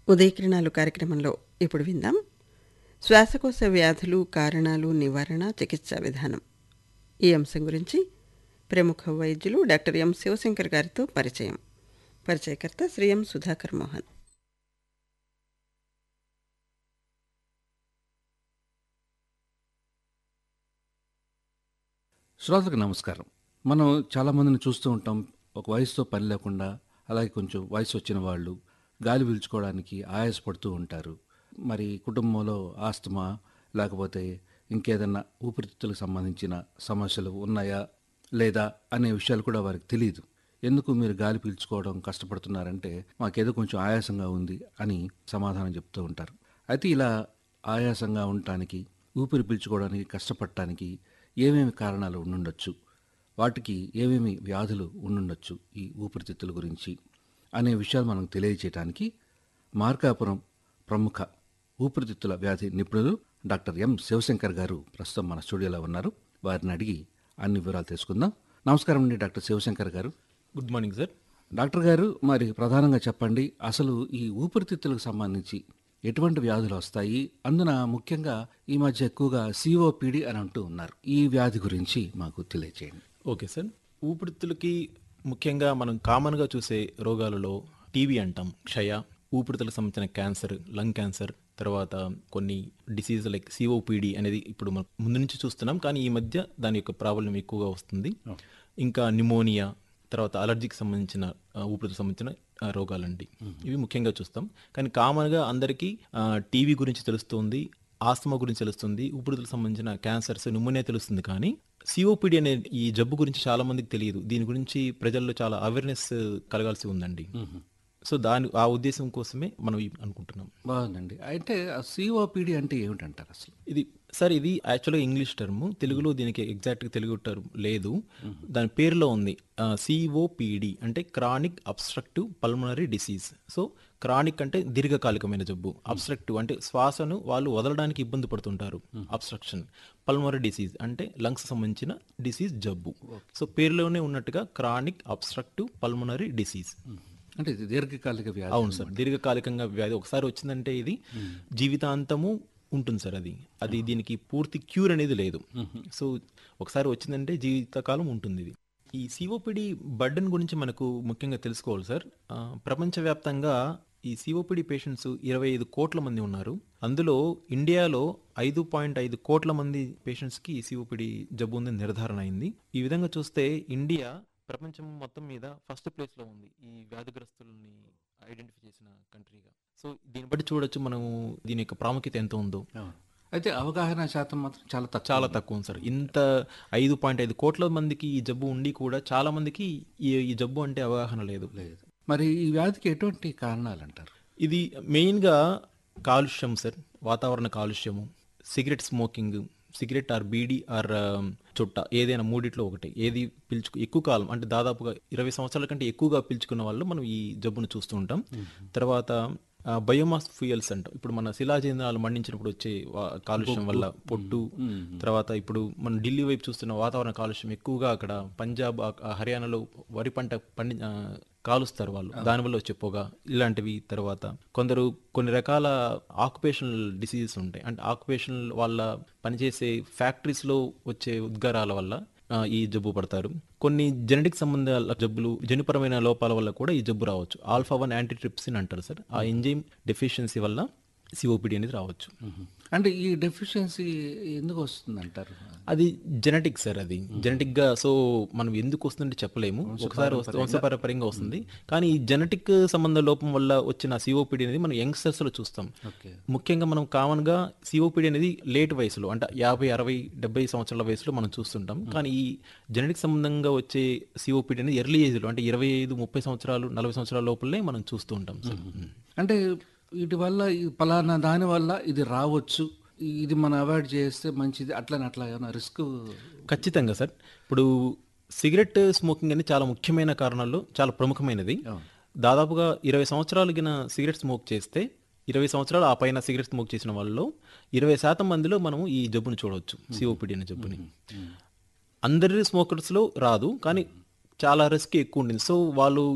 ఉదయకిరణాలు కార్యక్రమంలో ఇప్పుడు విందాం శ్వాసకోశ వ్యాధులు కారణాలు నివారణ చికిత్సా విధానం ఈ అంశం గురించి ప్రముఖ వైద్యులు డాక్టర్ ఎం శివశంకర్ గారితో పరిచయం పరిచయకర్త శ్రీ ఎం సుధాకర్ మోహన్ శ్రోతలకు నమస్కారం మనం చాలామందిని చూస్తూ ఉంటాం ఒక వయసుతో పని లేకుండా అలాగే కొంచెం వయసు వచ్చిన వాళ్ళు గాలి పీల్చుకోవడానికి ఆయాసపడుతూ ఉంటారు మరి కుటుంబంలో ఆస్తమా లేకపోతే ఇంకేదన్నా ఊపిరితిత్తులకు సంబంధించిన సమస్యలు ఉన్నాయా లేదా అనే విషయాలు కూడా వారికి తెలియదు ఎందుకు మీరు గాలి పీల్చుకోవడం కష్టపడుతున్నారంటే మాకేదో కొంచెం ఆయాసంగా ఉంది అని సమాధానం చెప్తూ ఉంటారు అయితే ఇలా ఆయాసంగా ఉండటానికి ఊపిరి పీల్చుకోవడానికి కష్టపడటానికి ఏమేమి కారణాలు ఉండుండొచ్చు వాటికి ఏమేమి వ్యాధులు ఉండుండొచ్చు ఈ ఊపిరితిత్తుల గురించి అనే విషయాలు మనం తెలియజేయడానికి మార్కాపురం ప్రముఖ ఊపిరితిత్తుల వ్యాధి నిపుణులు డాక్టర్ ఎం శివశంకర్ గారు ప్రస్తుతం మన స్టూడియోలో ఉన్నారు వారిని అడిగి అన్ని వివరాలు తెలుసుకుందాం నమస్కారం అండి డాక్టర్ శివశంకర్ గారు గుడ్ మార్నింగ్ సార్ డాక్టర్ గారు మరి ప్రధానంగా చెప్పండి అసలు ఈ ఊపిరితిత్తులకు సంబంధించి ఎటువంటి వ్యాధులు వస్తాయి అందున ముఖ్యంగా ఈ మధ్య ఎక్కువగా సిఓపిడి అని అంటూ ఉన్నారు ఈ వ్యాధి గురించి మాకు తెలియజేయండి ఓకే సార్ ఊపిరితిత్తులకి ముఖ్యంగా మనం కామన్గా చూసే రోగాలలో టీబీ అంటాం క్షయ ఊపిరితిత్తులకు సంబంధించిన క్యాన్సర్ లంగ్ క్యాన్సర్ తర్వాత కొన్ని డిసీజ్ లైక్ సిఓపిడి అనేది ఇప్పుడు మనం ముందు నుంచి చూస్తున్నాం కానీ ఈ మధ్య దాని యొక్క ప్రాబ్లం ఎక్కువగా వస్తుంది ఇంకా న్యూమోనియా తర్వాత అలర్జీకి సంబంధించిన ఆ, ఊపిరితిత్తులకు సంబంధించిన ఆ, రోగాలండి ఇవి ముఖ్యంగా చూస్తాం కానీ కామన్గా అందరికీ టీవీ గురించి తెలుస్తుంది ఆస్తమా గురించి తెలుస్తుంది ఊపిరితిత్తులకు సంబంధించిన క్యాన్సర్స్ న్యూమోనియా తెలుస్తుంది కానీ సిఓపిడి అనే ఈ జబ్బు గురించి చాలా మందికి తెలియదు దీని గురించి ప్రజల్లో చాలా అవేర్నెస్ కలగాల్సి ఉందండి సో దాని ఆ ఉద్దేశం కోసమే మనం ఇవి అనుకుంటున్నాం బాగుందండి అంటే సిఓపిడి అంటే ఏమిటంటారు అసలు ఇది సార్ ఇది యాక్చువల్గా ఇంగ్లీష్ టర్మ్ తెలుగులో దీనికి ఎగ్జాక్ట్గా తెలుగు టర్మ్ లేదు దాని పేరులో ఉంది సిఓపిడి అంటే chronic obstructive pulmonary disease so chronic అంటే దీర్ఘకాలికమైన జబ్బు అబ్స్ట్రక్టివ్ అంటే శ్వాసను వాళ్ళు వదలడానికి ఇబ్బంది పడుతుంటారు అబ్స్ట్రక్షన్ పల్మనరీ డిసీజ్ అంటే లంగ్స్ సంబంధించిన డిసీజ్ జబ్బు సో పేరులోనే ఉన్నట్టుగా క్రానిక్ అబ్స్ట్రక్టివ్ పల్మనరీ డిసీజ్ అంటే ఇది దీర్ఘకాలిక వ్యాధి అవును సార్ దీర్ఘకాలికంగా వ్యాధి ఒకసారి వచ్చిందంటే ఇది జీవితాంతము ఉంటుంది సార్ అది అది దీనికి పూర్తి క్యూర్ అనేది లేదు సో ఒకసారి వచ్చిందంటే జీవితకాలం ఉంటుంది ఇది ఈ సిఓపిడి బర్డన్ గురించి మనకు ముఖ్యంగా తెలుసుకోవాలి సార్ ఆ, ప్రపంచవ్యాప్తంగా ఈ సిఓపిడి పేషెంట్స్ ఇరవై ఐదు కోట్ల మంది ఉన్నారు అందులో ఇండియాలో ఐదు పాయింట్ ఐదు కోట్ల మంది పేషెంట్స్కి సిఓపిడి జబ్బు ఉందని నిర్ధారణ అయింది ఈ విధంగా చూస్తే ఇండియా ప్రపంచం మొత్తం మీద ఫస్ట్ ప్లేస్లో ఉంది ఈ వ్యాధిగ్రస్తుల్ని ఐడెంటిఫై చేసిన కంట్రీగా సో దీన్ని బట్టి చూడొచ్చు మనం దీని యొక్క ప్రాముఖ్యత ఎంత ఉందో అవును. అయితే అవగాహన శాతం మాత్రం చాలా తక్కువ చాలా తక్కువ ఉంది సార్ ఇంత ఐదు పాయింట్ ఐదు కోట్ల మందికి ఈ జబ్బు ఉండి కూడా చాలా మందికి ఈ ఈ జబ్బు అంటే అవగాహన లేదు లేదు మరి ఈ వ్యాధికి ఎటువంటి కారణాలు అంటారు ఇది మెయిన్గా కాలుష్యం సార్ వాతావరణ కాలుష్యము cigarette smoking cigarette or beedi or చుట్ట ఏదైనా మూడిట్లో ఒకటి ఏది పిలుచుకు ఎక్కువ కాలం అంటే దాదాపుగా ఇరవై సంవత్సరాల కంటే ఎక్కువగా పిలుచుకున్న వాళ్ళు మనం ఈ జబ్బును చూస్తూ ఉంటాం తర్వాత బయోమాస్ ఫ్యూయల్స్ అంటాం ఇప్పుడు మన శిలాజేంద్రాలు మండించినప్పుడు వచ్చే వా- కాలుష్యం వల్ల పొట్టు తర్వాత ఇప్పుడు మనం ఢిల్లీ వైపు చూస్తున్న వాతావరణ కాలుష్యం ఎక్కువగా అక్కడ పంజాబ్ ఆ- ఆ హర్యానాలో వరి పంట పండి ఆ, కాలుస్తారు వాళ్ళు దానివల్ల వచ్చే పొగ ఇలాంటివి తర్వాత కొందరు కొన్ని రకాల ఆక్యుపేషనల్ డిసీజెస్ ఉంటాయి అంటే ఆక్యుపేషనల్ వాళ్ళ పనిచేసే ఫ్యాక్టరీస్లో వచ్చే ఉద్గారాల వల్ల ఆ, ఈ జబ్బు పడతారు కొన్ని జెనెటిక్ సంబంధాల జబ్బులు జన్యుపరమైన లోపాల వల్ల కూడా ఈ జబ్బు రావచ్చు ఆల్ఫా వన్ యాంటీట్రిప్సిన్ అంటారు సార్ ఆ ఎంజైమ్ డెఫిషియన్సీ వల్ల సిఓపిడి అనేది రావచ్చు అంటే ఈ డెఫిషియన్సీ ఎందుకు వస్తుంది అంటారు అది జెనెటిక్ సార్ అది జెనెటిక్ గా సో మనం ఎందుకు వస్తుందంటే చెప్పలేము ఒకసారి వస్తే వంశపారపర్యంగా వస్తుంది కానీ ఈ జెనెటిక్ సంబంధ లోపం వల్ల వచ్చిన సిఓపిడి అనేది మనం యంగ్స్టర్స్ లో చూస్తాం ఓకే ముఖ్యంగా మనం కామన్ గా సిఓపిడి అనేది లేట్ వయసులో అంటే యాభై అరవై డెబ్బై సంవత్సరాల వయసులో మనం చూస్తుంటాం కానీ ఈ జెనెటిక్ సంబంధంగా వచ్చే సిఓపిడి అనేది ఎర్లీ ఏజ్ లో అంటే ఇరవై ఐదు ముప్పై సంవత్సరాలు నలభై సంవత్సరాల లోపలనే మనం చూస్తూ ఉంటాం సార్ అంటే వీటి వల్ల ఈ పలానా దాని వల్ల ఇది రావచ్చు ఇది మనం అవాయిడ్ చేస్తే మంచిది అట్లని అట్లా ఏమైనా రిస్క్ ఖచ్చితంగా సార్ ఇప్పుడు సిగరెట్ స్మోకింగ్ అనేది చాలా ముఖ్యమైన కారణాల్లో చాలా ప్రముఖమైనది దాదాపుగా ఇరవై సంవత్సరాలు గిన సిగరెట్ స్మోక్ చేస్తే ఇరవై సంవత్సరాలు ఆ పైన సిగరెట్ స్మోక్ చేసిన వాళ్ళలో ఇరవై శాతం మందిలో మనం ఈ జబ్బును చూడవచ్చు సిఓపిడి అనే జబ్బుని అందరి స్మోకర్స్లో రాదు కానీ చాలా రిస్క్ ఎక్కువ ఉంటుంది సో వాళ్ళు